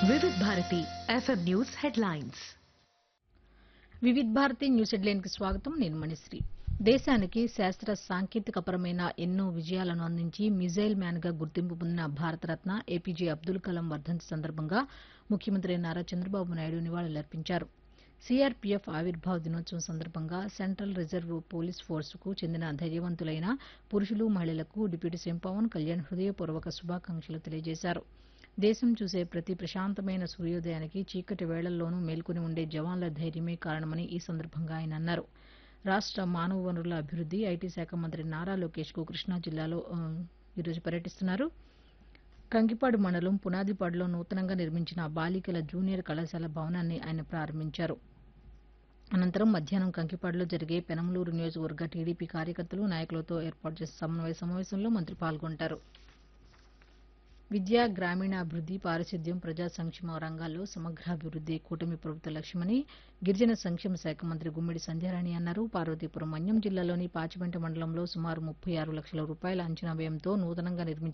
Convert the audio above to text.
వివిధ Bharati FM news headlines Vividh Bharati news హెడ్లైన్కి స్వాగతం నేను మణిశ్రీ దేశానికి శాస్త్ర సాంకేతికపరమైన ఎన్నో విజయాలను అందించి మిజైల్ మ్యాన్గా గుర్తింపు పొందిన భారతరత్న ఏపీజే అబ్దుల్ కలాం వర్ధంతి సందర్భంగా ముఖ్యమంత్రి నారా చంద్రబాబు నాయుడు నివాళులర్పించారు సీఆర్పీఎఫ్ ఆవిర్భావ దినోత్సవం సందర్భంగా సెంట్రల్ రిజర్వ్ పోలీస్ ఫోర్సుకు చెందిన ధైర్యవంతులైన పురుషులు మహిళలకు డిప్యూటీ సీఎం పవన్ కళ్యాణ్ హృదయపూర్వక శుభాకాంక్షలు తెలియజేశారు దేశం చూసే ప్రతి ప్రశాంతమైన సూర్యోదయానికి చీకటి వేళల్లోనూ మేల్కొని ఉండే జవాన్ల ధైర్యమే కారణమని ఈ సందర్భంగా ఆయన అన్నారు రాష్ట మానవ వనరుల అభివృద్ది ఐటీ శాఖ మంత్రి నారా లోకేష్ కు కృష్ణా జిల్లాలో ఆ, ఈరోజు పర్యటిస్తున్నారు కంకిపాడు మండలం పునాదిపాడులో నూతనంగా నిర్మించిన బాలికల జూనియర్ కళాశాల భవనాన్ని ఆయన ప్రారంభించారు అనంతరం మధ్యాహ్నం కంకిపాడులో జరిగే పెనమలూరు నియోజకవర్గ టీడీపీ కార్యకర్తలు నాయకులతో ఏర్పాటు చేసిన సమన్వయ సమావేశంలో మంత్రి పాల్గొంటారు విద్య గ్రామీణాభివృద్ది పారిశుద్ధ్యం ప్రజా సంక్షేమ రంగాల్లో సమగ్రాభివృద్ది కూటమి ప్రభుత్వ లక్ష్యమని గిరిజన సంక్షేమ శాఖ మంత్రి గుమ్మిడి సంధ్యారాణి అన్నారు పార్వతీపురం మన్యం జిల్లాలోని పాచిపెంట మండలంలో సుమారు ముప్పై ఆరు లక్షల రూపాయల అంచనా వ్యయంతో నూతనంగా నిర్మించిన